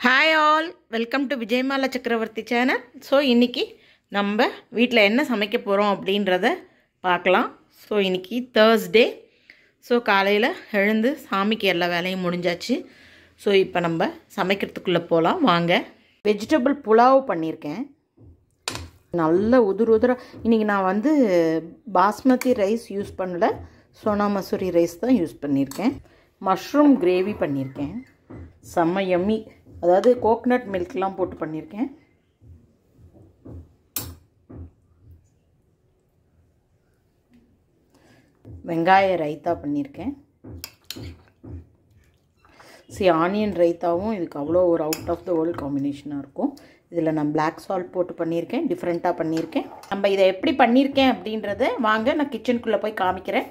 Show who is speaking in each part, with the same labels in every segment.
Speaker 1: hi all welcome to Vijayamala Chakravarthy channel so இன்றைக்கி நம்ம வீட்டில் என்ன சமைக்க போகிறோம் அப்படின்றத பார்க்கலாம் ஸோ இன்றைக்கி தேர்ஸ்டே ஸோ காலையில் எழுந்து சாமிக்கு எல்லா வேலையும் முடிஞ்சாச்சு ஸோ இப்போ நம்ம சமைக்கிறதுக்குள்ளே போகலாம் வாங்க வெஜிடபிள் புலாவ் பண்ணியிருக்கேன் நல்ல உதுரு உதுரா இன்றைக்கி நான் வந்து பாஸ்மதி ரைஸ் யூஸ் பண்ணல சோனா மசூரி ரைஸ் தான் யூஸ் பண்ணியிருக்கேன் மஷ்ரூம் கிரேவி பண்ணியிருக்கேன் செம்ம எம்மி அதாவது கோகனட் மில்க்லாம் போட்டு பண்ணியிருக்கேன் வெங்காய ரைத்தா பண்ணியிருக்கேன் சி ஆனியன் ரைத்தாவும் இதுக்கு அவ்வளோ ஒரு அவுட் ஆஃப் த வேர்ல்ட் காம்பினேஷனாக இருக்கும் இதில் நான் பிளாக் சால்ட் போட்டு பண்ணியிருக்கேன் டிஃப்ரெண்ட்டாக பண்ணியிருக்கேன் நம்ம இதை எப்படி பண்ணியிருக்கேன் அப்படின்றத வாங்க நான் கிச்சனுக்குள்ளே போய் காமிக்கிறேன்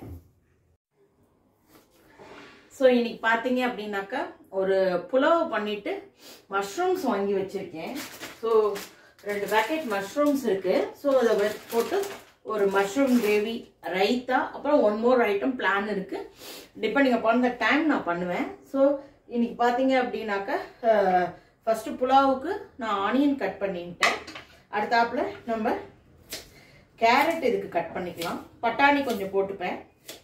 Speaker 1: ஸோ இன்னைக்கு பார்த்தீங்க அப்படின்னாக்கா ஒரு புலாவ் பண்ணிட்டு மஷ்ரூம்ஸ் வாங்கி வச்சுருக்கேன் ஸோ ரெண்டு பேக்கெட் மஷ்ரூம்ஸ் இருக்குது ஸோ அதை போட்டு ஒரு மஷ்ரூம் கிரேவி ரைத்தா அப்புறம் ஒன் மோர் ஐட்டம் பிளான் இருக்குது டிபெண்டிங் அப்பான் த டைம் நான் பண்ணுவேன் ஸோ இன்னைக்கு பார்த்தீங்க அப்படின்னாக்கா ஃபஸ்ட்டு புலாவுக்கு நான் ஆனியன் கட் பண்ணிட்டேன் அடுத்தாப்புல நம்ம கேரட் இதுக்கு கட் பண்ணிக்கலாம் பட்டாணி கொஞ்சம் போட்டுப்பேன்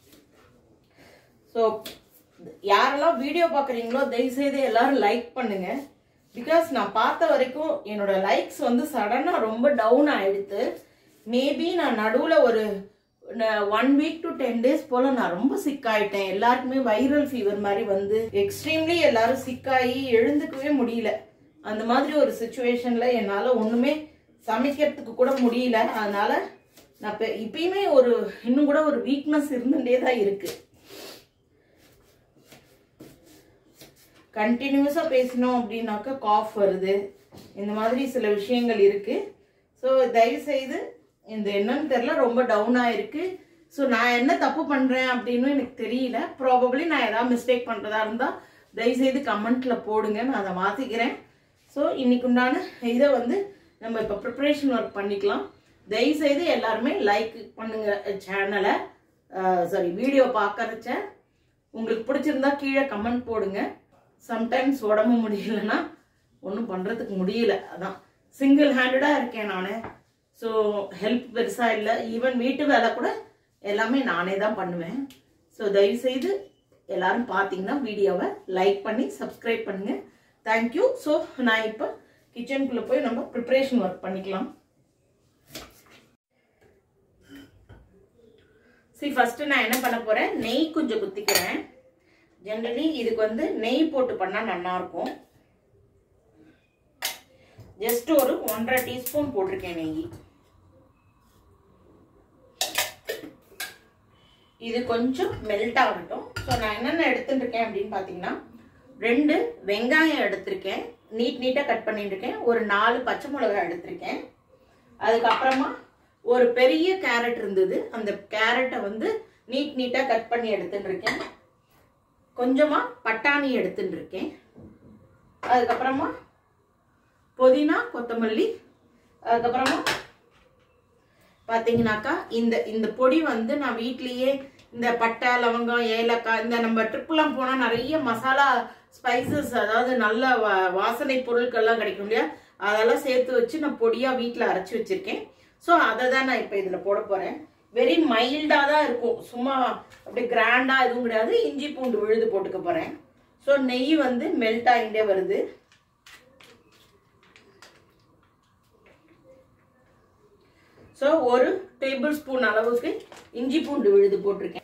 Speaker 1: ஸோ யாரெல்லாம் வீடியோ பார்க்குறீங்களோ தயவுசெய்து எல்லாரும் லைக் பண்ணுங்க பிகாஸ் நான் பார்த்த வரைக்கும் என்னோட லைக்ஸ் வந்து சடனாக ரொம்ப டவுன் ஆயிடுத்து மேபி நான் நடுவில் ஒரு one week to ten days போல் நான் ரொம்ப சிக் ஆயிட்டேன் எல்லாருக்குமே வைரல் ஃபீவர் மாதிரி வந்து எக்ஸ்ட்ரீம்லி எல்லாரும் சிக்காகி எழுந்துக்கவே முடியல அந்த மாதிரி ஒரு சுச்சுவேஷனில் என்னால் ஒன்றுமே சமைக்கிறதுக்கு கூட முடியல அதனால நான் இப்போ இப்பயுமே ஒரு இன்னும் கூட ஒரு வீக்னஸ் இருந்துகிட்டே தான் இருக்குது கண்டினியூஸாக பேசினோம் அப்படின்னாக்கா காஃப் வருது இந்த மாதிரி சில விஷயங்கள் இருக்குது ஸோ தயவுசெய்து இந்த என்னன்னு தெரில ரொம்ப டவுன் ஆயிருக்கு ஸோ நான் என்ன தப்பு பண்ணுறேன் அப்படின்னு எனக்கு தெரியல ப்ராபப்ளி நான் ஏதாவது மிஸ்டேக் பண்ணுறதா இருந்தால் தயவுசெய்து கமெண்ட்டில் போடுங்க நான் அதை மாற்றிக்கிறேன் ஸோ இன்னைக்கு உண்டான இதை வந்து நம்ம இப்போ ப்ரிப்பரேஷன் ஒர்க் பண்ணிக்கலாம் தயவுசெய்து எல்லாருமே லைக் பண்ணுங்க சேனலை சாரி வீடியோ பார்க்கறச்ச உங்களுக்கு பிடிச்சிருந்தா கீழே கமெண்ட் போடுங்க சம்டைம்ஸ் உடம்பு முடியலன்னா ஒன்றும் பண்ணுறதுக்கு முடியல அதான் சிங்கிள் ஹேண்டடாக இருக்கேன் நான் ஸோ ஹெல்ப் பெருசாக இல்லை ஈவன் வீட்டு வேலை கூட எல்லாமே நானே தான் பண்ணுவேன் ஸோ தயவுசெய்து எல்லாரும் பார்த்தீங்கன்னா வீடியோவை லைக் பண்ணி சப்ஸ்கிரைப் பண்ணுங்க தேங்க்யூ ஸோ நான் இப்போ கிச்சனுக்குள்ளே போய் நம்ம ப்ரிப்பரேஷன் ஒர்க் பண்ணிக்கலாம் சரி ஃபஸ்ட்டு நான் என்ன பண்ண போகிறேன் நெய் கொஞ்சம் குத்திக்கிறேன் ஜென்ரலி இதுக்கு வந்து நெய் போட்டு பண்ணால் நல்லாயிருக்கும் ஜஸ்ட் ஒரு ஒன்றரை டீஸ்பூன் போட்டிருக்கேன் நெய் இது கொஞ்சம் மெல்ட் ஆகட்டும் ஸோ நான் என்னென்ன எடுத்துட்டு இருக்கேன் அப்படின்னு பார்த்தீங்கன்னா ரெண்டு வெங்காயம் எடுத்திருக்கேன் நீட் நீட்டாக கட் பண்ணிட்டு இருக்கேன் ஒரு நாலு பச்சை மிளகாய் எடுத்திருக்கேன் அதுக்கப்புறமா ஒரு பெரிய கேரட் இருந்தது அந்த கேரட்டை வந்து நீட் நீட்டாக கட் பண்ணி எடுத்துட்டு இருக்கேன் கொஞ்சமாக பட்டாணி எடுத்துட்டு இருக்கேன் அதுக்கப்புறமா புதினா கொத்தமல்லி அதுக்கப்புறமா பார்த்தீங்கன்னாக்கா இந்த இந்த பொடி வந்து நான் வீட்லேயே இந்த பட்டை லவங்கம் ஏலக்காய் இந்த நம்ம ட்ரிப்லாம் போனால் நிறைய மசாலா ஸ்பைசஸ் அதாவது நல்ல வா வாசனை பொருட்கள்லாம் கிடைக்கும் இல்லையா அதெல்லாம் சேர்த்து வச்சு நான் பொடியாக வீட்டில் அரைச்சி வச்சுருக்கேன் ஸோ அதை தான் நான் இப்போ இதில் போட போகிறேன் வெரி மைல்டாக தான் இருக்கும் சும்மா அப்படி கிராண்டாக எதுவும் கிடையாது இஞ்சி பூண்டு விழுது போட்டுக்க போகிறேன் ஸோ நெய் வந்து மெல்ட் ஆகிட்டே வருது ஸோ ஒரு டேபிள் ஸ்பூன் அளவுக்கு இஞ்சி பூண்டு விழுது போட்டிருக்கேன்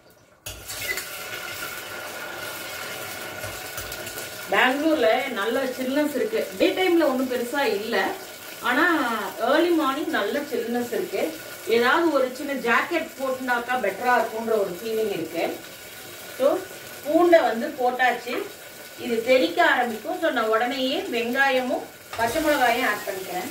Speaker 1: பெங்களூர்ல நல்ல சில்னஸ் இருக்கு டே டைம்ல ஒன்றும் பெருசா இல்லை ஆனா ஏர்லி மார்னிங் நல்ல சில்னஸ் இருக்கு ஏதாவது ஒரு சின்ன ஜாக்கெட் போட்டுனாக்கா பெட்டரா இருக்கும்ன்ற ஒரு ஃபீலிங் இருக்கு ஸோ பூண்டை வந்து போட்டாச்சு இது தெறிக்க ஆரம்பிக்கும் ஸோ நான் உடனேயே வெங்காயமும் பச்சை மிளகாயும் ஆட் பண்ணிக்கிறேன்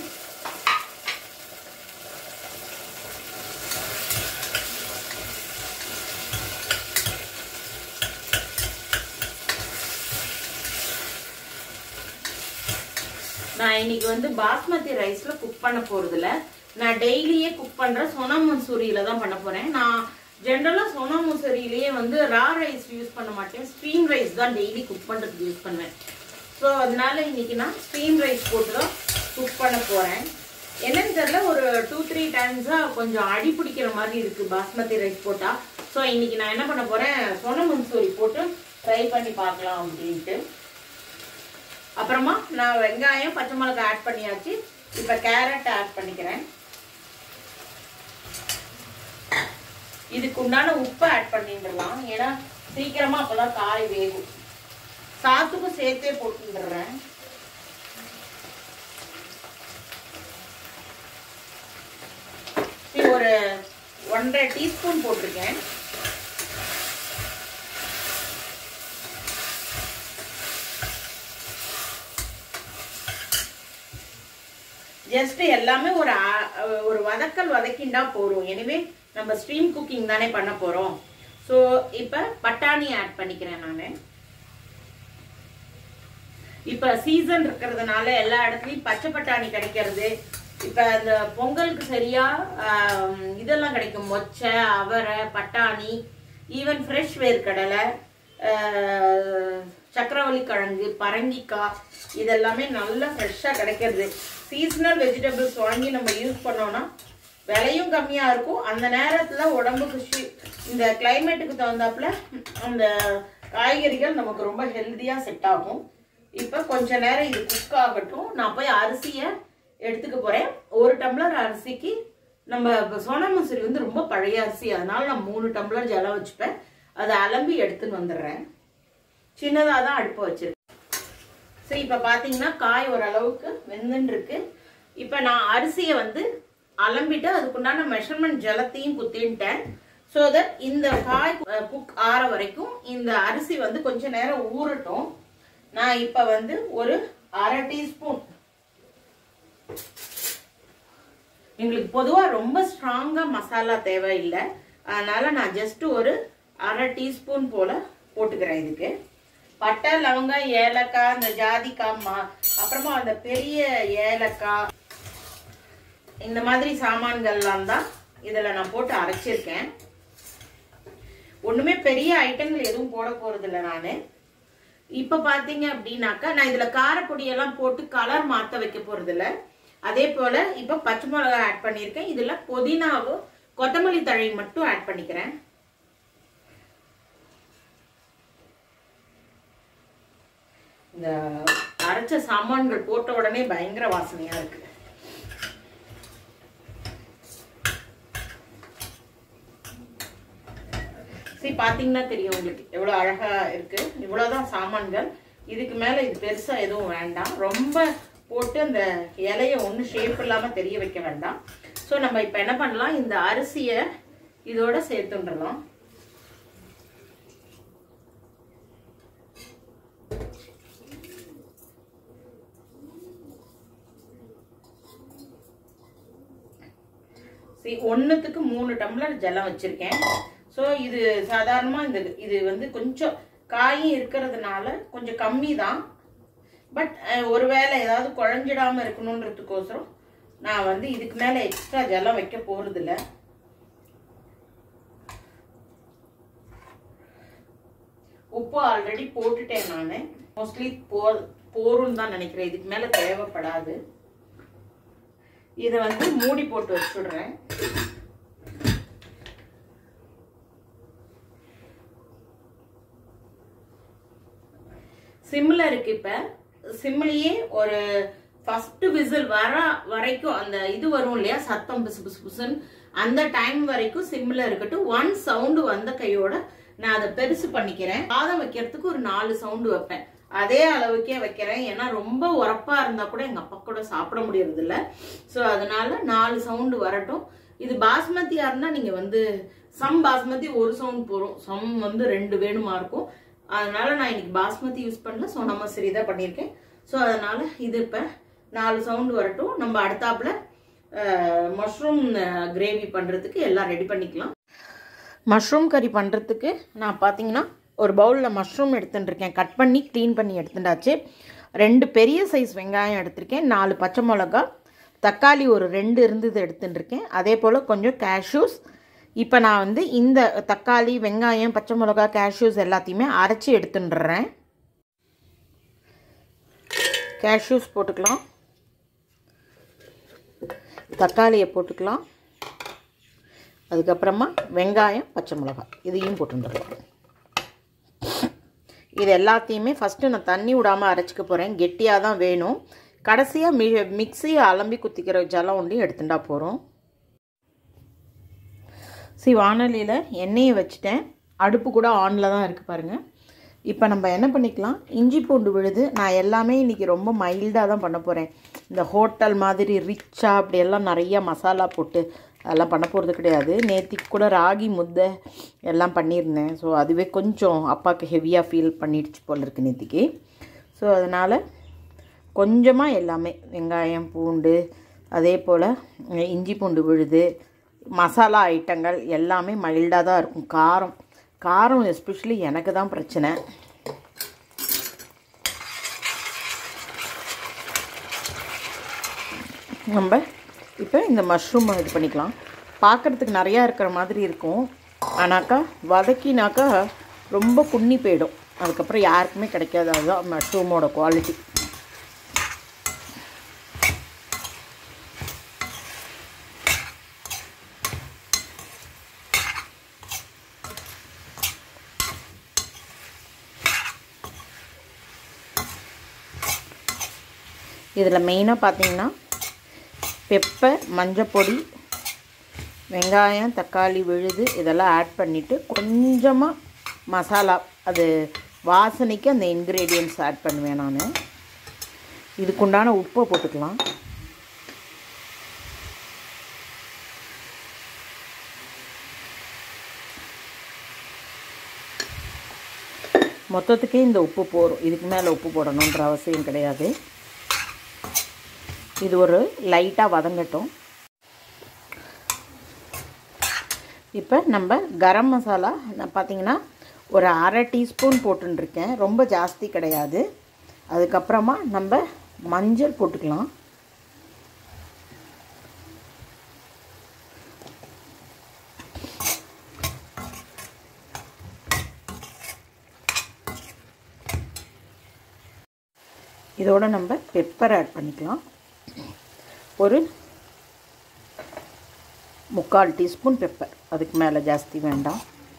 Speaker 1: நான் இன்னைக்கு வந்து பாஸ்மதி ரைஸ்ல குக் பண்ண போறதுல நான் டெய்லியே குக் பண்ற சோனா மசூரியில தான் பண்ண போறேன் நான் ஜென்ரலா சோனா மசூரியிலேயே வந்து ரா ரைஸ் யூஸ் பண்ண மாட்டேன் ஸ்டீம் ரைஸ் தான் டெய்லி குக் பண்றதுக்கு யூஸ் பண்ணுவேன் ஸோ ஸோ அதனால இன்னைக்கு நான் ஸ்டீம் ரைஸ் போட்டு தான் குக் பண்ண போகிறேன் என்னன்னு தெரியல ஒரு டூ த்ரீ டைம்ஸாக கொஞ்சம் அடி பிடிக்கிற மாதிரி இருக்குது பாஸ்மதி ரைஸ் போட்டால் ஸோ இன்னைக்கு நான் என்ன பண்ண போகிறேன் சொன மன்சூரி போட்டு ட்ரை பண்ணி பார்க்கலாம் அப்படின்ட்டு அப்புறமா நான் வெங்காயம் பச்சை மிளகாய் ஆட் பண்ணியாச்சு இப்போ கேரட் ஆட் பண்ணிக்கிறேன் இதுக்கு உண்டான உப்பை ஆட் பண்ணிட்டுலாம் ஏன்னா சீக்கிரமா அப்பதான் காய் வேகும் சாத்துக்கும் சேர்த்தே போட்டுடுறேன் ஒரு ஒன்றரை டீஸ்பூன் போட்டிருக்கேன் ஜஸ்ட் எல்லாமே ஒரு அ- ஒரு வதக்கல் வதக்கிண்டா போறோம் எனவே நம்ம ஸ்ட்ரீம் குக்கிங் தானே பண்ண போறோம் ஸோ இப்போ பட்டாணி ஆட் பண்ணிக்கிறேன் நான் இப்போ சீசன் இருக்கிறதுனால எல்லா இடத்துலையும் பச்சை பட்டாணி கிடைக்கிறது இப்போ அந்த பொங்கலுக்கு சரியா ஆம், இதெல்லாம் கிடைக்கும் மொச்சை அவரை பட்டாணி ஈவன் ஃப்ரெஷ் வேர்க்கடலை ஆஹ், சக்கரவள்ளி கிழங்கு பரங்கிக்காய் இதெல்லாமே நல்லா ஃப்ரெஷ்ஷாக கிடைக்கிறது சீசனல் வெஜிடபிள்ஸ் வாங்கி நம்ம யூஸ் பண்ணோம்னா விலையும் கம்மியா இருக்கும் அந்த நேரத்துல உடம்புக்கு ஷி- இந்த கிளைமேட்டுக்கு தகுந்தாப்புல அந்த காய்கறிகள் நமக்கு ரொம்ப ஹெல்தியா செட் ஆகும் இப்ப கொஞ்ச நேரம் இது குக் ஆகட்டும் நான் போய் அரிசியை எடுத்துக்க போறேன் ஒரு டம்ளர் அரிசிக்கு நம்ம இப்ப சோனா மசூரி வந்து ரொம்ப பழைய அரிசி அதனால நான் மூணு டம்ளர் ஜலம் வச்சுப்பேன் அதை அலம்பி எடுத்துன்னு வந்துடுறேன் சின்னதாக தான் அடுப்பை வச்சிருக்கேன் சரி இப்போ பார்த்தீங்கன்னா காய் ஓரளவுக்கு வெந்துன்னு இருக்கு இப்போ நான் அரிசியை வந்து அலம்பிட்டு அதுக்குண்டான மெஷர்மெண்ட் ஜலத்தையும் குத்தின்ட்டேன் ஸோ தட் இந்த காய் குக் ஆற வரைக்கும் இந்த அரிசி வந்து கொஞ்ச நேரம் ஊறட்டும் நான் இப்போ வந்து ஒரு அரை டீஸ்பூன் எங்களுக்கு பொதுவாக ரொம்ப ஸ்ட்ராங்காக மசாலா தேவையில்லை அதனால நான் ஜஸ்ட் ஒரு அரை டீஸ்பூன் போல போட்டுக்கிறேன் இதுக்கு பட்டை லவங்கம் ஏலக்காய் இந்த ஜாதிக்காய் மா அப்புறமா அந்த பெரிய ஏலக்காய் இந்த மாதிரி சாமான்கள்லாம் தான் இதில் நான் போட்டு அரைச்சிருக்கேன் ஒன்றுமே பெரிய ஐட்டங்கள் எதுவும் போட போகிறதில்ல நான் இப்போ பார்த்தீங்க அப்படின்னாக்கா நான் இதில் காரப்பொடியெல்லாம் போட்டு கலர் மாற்ற வைக்க போகிறதில்ல அதே போல் இப்போ பச்சை மிளகாய் ஆட் பண்ணியிருக்கேன் இதில் புதினாவும் கொத்தமல்லி தழை மட்டும் ஆட் பண்ணிக்கிறேன் இந்த அரைச்ச சாமான்கள் போட்ட உடனே பயங்கர வாசனையா இருக்கு சரி பாத்தீங்கன்னா தெரியும் உங்களுக்கு எவ்வளவு அழகா இருக்கு இவ்வளவுதான் சாமான்கள் இதுக்கு மேல இது பெருசா எதுவும் வேண்டாம் ரொம்ப போட்டு அந்த இலைய ஒன்றும் ஷேப் இல்லாம தெரிய வைக்க வேண்டாம் ஸோ நம்ம இப்ப என்ன பண்ணலாம் இந்த அரிசியை இதோட சேர்த்துன்றலாம் சரி ஒன்றுத்துக்கு மூணு டம்ளர் ஜலம் வச்சிருக்கேன் ஸோ இது சாதாரணமாக இந்த இது வந்து கொஞ்சம் காயும் இருக்கிறதுனால கொஞ்சம் கம்மி தான் பட் ஒருவேளை ஏதாவது குழஞ்சிடாம இருக்கணுன்றதுக்கோசரம் நான் வந்து இதுக்கு மேலே எக்ஸ்ட்ரா ஜலம் வைக்க போகிறதில்ல உப்பு ஆல்ரெடி போட்டுட்டேன் நான் மோஸ்ட்லி போ போரும்னு தான் நினைக்கிறேன் இதுக்கு மேலே தேவைப்படாது இதை வந்து மூடி போட்டு வச்சுடுறேன் சிம்ல இருக்கு இப்ப சிம்லயே ஒரு ஃபர்ஸ்ட் விசில் வர வரைக்கும் அந்த இது வரும் இல்லையா சத்தம் பிசு பிசு பிசுன்னு அந்த டைம் வரைக்கும் சிம்ல இருக்கட்டும் ஒன் சவுண்டு வந்த கையோட நான் அதை பெருசு பண்ணிக்கிறேன் சாதம் வைக்கிறதுக்கு ஒரு நாலு சவுண்டு வைப்பேன் அதே அளவுக்கே வைக்கிறேன் ஏன்னா ரொம்ப உரப்பா இருந்தா கூட எங்க அப்பா கூட சாப்பிட முடியறது இல்ல ஸோ அதனால நாலு சவுண்டு வரட்டும் இது பாஸ்மதியா இருந்தா நீங்க வந்து சம் பாஸ்மதி ஒரு சவுண்ட் போறோம் சம் வந்து ரெண்டு வேணுமா இருக்கும் அதனால நான் இன்னைக்கு பாஸ்மதி யூஸ் பண்ணல சோனா மசூரி தான் பண்ணியிருக்கேன் ஸோ அதனால இது இப்போ நாலு சவுண்டு வரட்டும் நம்ம அடுத்தாப்புல மஷ்ரூம் கிரேவி பண்ணுறதுக்கு எல்லாம் ரெடி பண்ணிக்கலாம் மஷ்ரூம் கறி பண்ணுறதுக்கு நான் பார்த்தீங்கன்னா ஒரு பவுலில் மஷ்ரூம் எடுத்துட்டுருக்கேன் கட் பண்ணி க்ளீன் பண்ணி எடுத்துட்டாச்சு ரெண்டு பெரிய சைஸ் வெங்காயம் எடுத்திருக்கேன் நாலு பச்சை மிளகா தக்காளி ஒரு ரெண்டு இருந்தது எடுத்துட்டுருக்கேன் அதே போல் கொஞ்சம் கேஷ்யூஸ் இப்போ நான் வந்து இந்த தக்காளி வெங்காயம் பச்சை மிளகா கேஷ்யூஸ் எல்லாத்தையுமே அரைச்சி எடுத்துட்டுறேன் கேஷ்யூஸ் போட்டுக்கலாம் தக்காளியை போட்டுக்கலாம் அதுக்கப்புறமா வெங்காயம் பச்சை மிளகாய் இதையும் போட்டுருக்கலாம் இது எல்லாத்தையுமே ஃபஸ்ட்டு நான் தண்ணி விடாமல் அரைச்சிக்க போகிறேன் கெட்டியாக தான் வேணும் கடைசியாக மி மிக்சியை அலம்பி குத்திக்கிற ஜலம் ஒண்டி எடுத்துட்டா போகிறோம் சரி வானொலியில் எண்ணெயை வச்சுட்டேன் அடுப்பு கூட ஆனில் தான் இருக்குது பாருங்கள் இப்போ நம்ம என்ன பண்ணிக்கலாம் இஞ்சி பூண்டு விழுது நான் எல்லாமே இன்றைக்கி ரொம்ப மைல்டாக தான் பண்ண போகிறேன் இந்த ஹோட்டல் மாதிரி ரிச்சாக அப்படியெல்லாம் நிறையா மசாலா போட்டு அதெல்லாம் பண்ண போகிறது கிடையாது நேற்றுக்கு கூட ராகி முத்தை எல்லாம் பண்ணியிருந்தேன் ஸோ அதுவே கொஞ்சம் அப்பாவுக்கு ஹெவியாக ஃபீல் பண்ணிடுச்சு போல் இருக்குது நேற்றுக்கு ஸோ அதனால் கொஞ்சமாக எல்லாமே வெங்காயம் பூண்டு அதே போல் இஞ்சி பூண்டு விழுது மசாலா ஐட்டங்கள் எல்லாமே மைல்டாக தான் இருக்கும் காரம் காரம் எஸ்பெஷலி எனக்கு தான் பிரச்சனை நம்ம இப்போ இந்த மஷ்ரூம் இது பண்ணிக்கலாம் பார்க்குறதுக்கு நிறையா இருக்கிற மாதிரி இருக்கும் ஆனாக்கா வதக்கினாக்கா ரொம்ப குன்னி போயிடும் அதுக்கப்புறம் யாருக்குமே கிடைக்காது அதுதான் மஷ்ரூமோட குவாலிட்டி இதில் மெயினாக பார்த்தீங்கன்னா பெப்பர் மஞ்சப்பொடி வெங்காயம் தக்காளி விழுது இதெல்லாம் ஆட் பண்ணிவிட்டு கொஞ்சமாக மசாலா அது வாசனைக்கு அந்த இன்க்ரீடியன்ட்ஸ் ஆட் பண்ணுவேன் நான் இதுக்குண்டான உப்பை போட்டுக்கலாம் மொத்தத்துக்கே இந்த உப்பு போடும் இதுக்கு மேலே உப்பு போடணுன்ற அவசியம் கிடையாது இது ஒரு லைட்டாக வதங்கட்டும் இப்போ நம்ம கரம் மசாலா நான் பார்த்தீங்கன்னா ஒரு அரை டீஸ்பூன் போட்டுருக்கேன் ரொம்ப ஜாஸ்தி கிடையாது அதுக்கப்புறமா நம்ம மஞ்சள் போட்டுக்கலாம் இதோட நம்ம பெப்பர் ஆட் பண்ணிக்கலாம் ஒரு முக்கால் டீஸ்பூன் பெப்பர் அதுக்கு மேலே ஜாஸ்தி வேண்டாம்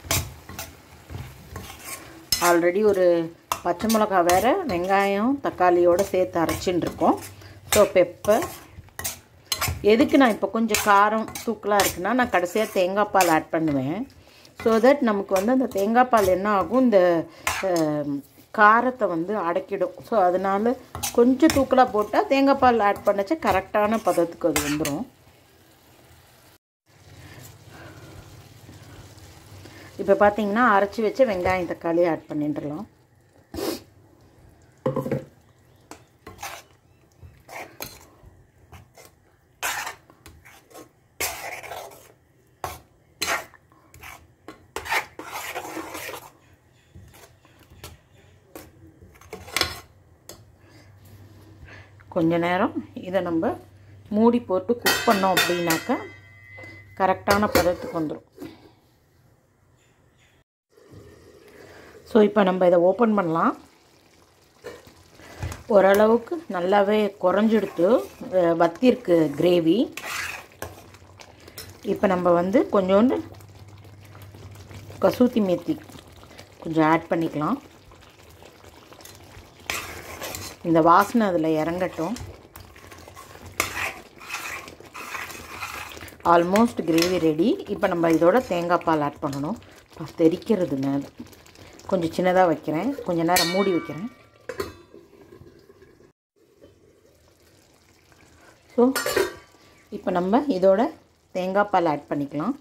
Speaker 1: ஆல்ரெடி ஒரு பச்சை மிளகா வேறு வெங்காயம் தக்காளியோடு சேர்த்து அரைச்சின்னு இருக்கோம் ஸோ பெப்பர் எதுக்கு நான் இப்போ கொஞ்சம் காரம் தூக்கலாக இருக்குன்னா நான் கடைசியாக தேங்காய் பால் ஆட் பண்ணுவேன் ஸோ தட் நமக்கு வந்து அந்த தேங்காய் பால் என்ன ஆகும் இந்த காரத்தை வந்து அடக்கிடும் ஸோ அதனால் கொஞ்சம் தூக்கலாக போட்டால் தேங்காய் பால் ஆட் பண்ணச்சா கரெக்டான பதத்துக்கு அது வந்துடும் இப்போ பார்த்தீங்கன்னா அரைச்சி வச்ச வெங்காயம் தக்காளி ஆட் பண்ணிட்டுலாம் கொஞ்ச நேரம் இதை நம்ம மூடி போட்டு குக் பண்ணோம் அப்படின்னாக்கா கரெக்டான பதத்துக்கு வந்துடும் ஸோ இப்போ நம்ம இதை ஓப்பன் பண்ணலாம் ஓரளவுக்கு நல்லாவே குறைஞ்செடுத்து வத்திருக்கு கிரேவி இப்போ நம்ம வந்து கொஞ்சோண்டு கசூத்தி மேத்தி கொஞ்சம் ஆட் பண்ணிக்கலாம் இந்த வாசனை அதில் இறங்கட்டும் ஆல்மோஸ்ட் கிரேவி ரெடி இப்போ நம்ம இதோட தேங்காய் பால் ஆட் பண்ணணும் தெரிக்கிறதுங்க கொஞ்சம் சின்னதாக வைக்கிறேன் கொஞ்சம் நேரம் மூடி வைக்கிறேன் ஸோ இப்போ நம்ம இதோட தேங்காய் பால் ஆட் பண்ணிக்கலாம்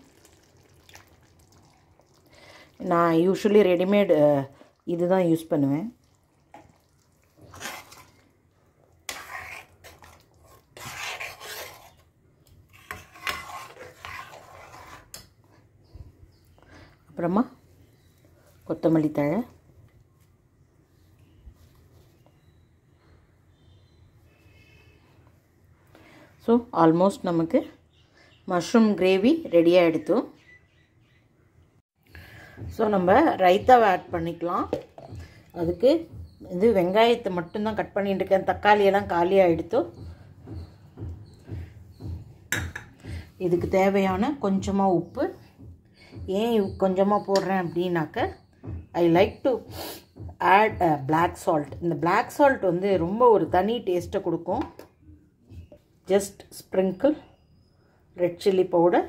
Speaker 1: நான் யூஸ்வலி ரெடிமேடு இது தான் யூஸ் பண்ணுவேன் அப்புறமா கொத்தமல்லி தழை ஸோ ஆல்மோஸ்ட் நமக்கு மஷ்ரூம் கிரேவி ரெடியாக எடுத்து ஸோ நம்ம ரைத்தாவை ஆட் பண்ணிக்கலாம் அதுக்கு இது வெங்காயத்தை மட்டும்தான் கட் பண்ணிட்டு இருக்கேன் தக்காளியெல்லாம் காலியாக எடுத்து இதுக்கு தேவையான கொஞ்சமாக உப்பு ஏன் கொஞ்சமாக போடுறேன் அப்படின்னாக்க I like to add black salt இந்த பிளாக் சால்ட் வந்து ரொம்ப ஒரு தனி டேஸ்ட்டை கொடுக்கும் just sprinkle red chilli powder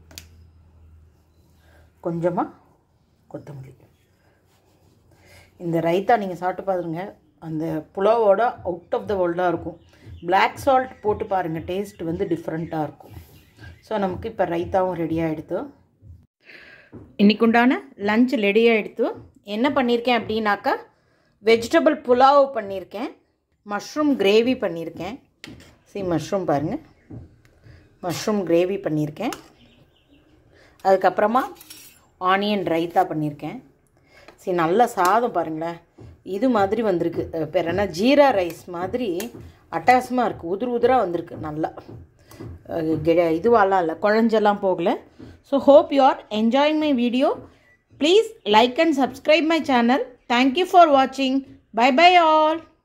Speaker 1: கொஞ்சமாக கொத்தமல்லி இந்த ரைத்தா நீங்கள் சாப்பிட்டு பாருங்க அந்த புலாவோட அவுட் ஆஃப் த வேர்ல்டாக இருக்கும் பிளாக் சால்ட் போட்டு பாருங்கள் டேஸ்ட் வந்து டிஃப்ரெண்ட்டாக இருக்கும் ஸோ நமக்கு இப்போ ரைத்தாவும் ரெடி ஆகிடுத்து இன்னைக்கு உண்டான லஞ்ச் ரெடி ஆகிடுத்து என்ன பண்ணியிருக்கேன் அப்படின்னாக்கா வெஜிடபிள் புலாவ் பண்ணியிருக்கேன் மஷ்ரூம் கிரேவி பண்ணியிருக்கேன் சி மஷ்ரூம் பாருங்கள் மஷ்ரூம் கிரேவி பண்ணியிருக்கேன் அதுக்கப்புறமா ஆனியன் ரைத்தா பண்ணியிருக்கேன் சரி நல்ல சாதம் பாருங்களேன் இது மாதிரி வந்திருக்கு அஹ் பேர் என்ன ஜீரா ரைஸ் மாதிரி அட்டகாசமாக இருக்குது உதிர் உதிராக வந்திருக்கு நல்லா அஹ் கெ- இதுவாலாம் இல்லை குழஞ்செல்லாம் போகல so hope you are enjoying my video please like and subscribe my channel thank you for வாட்சிங் பை பை ஆல்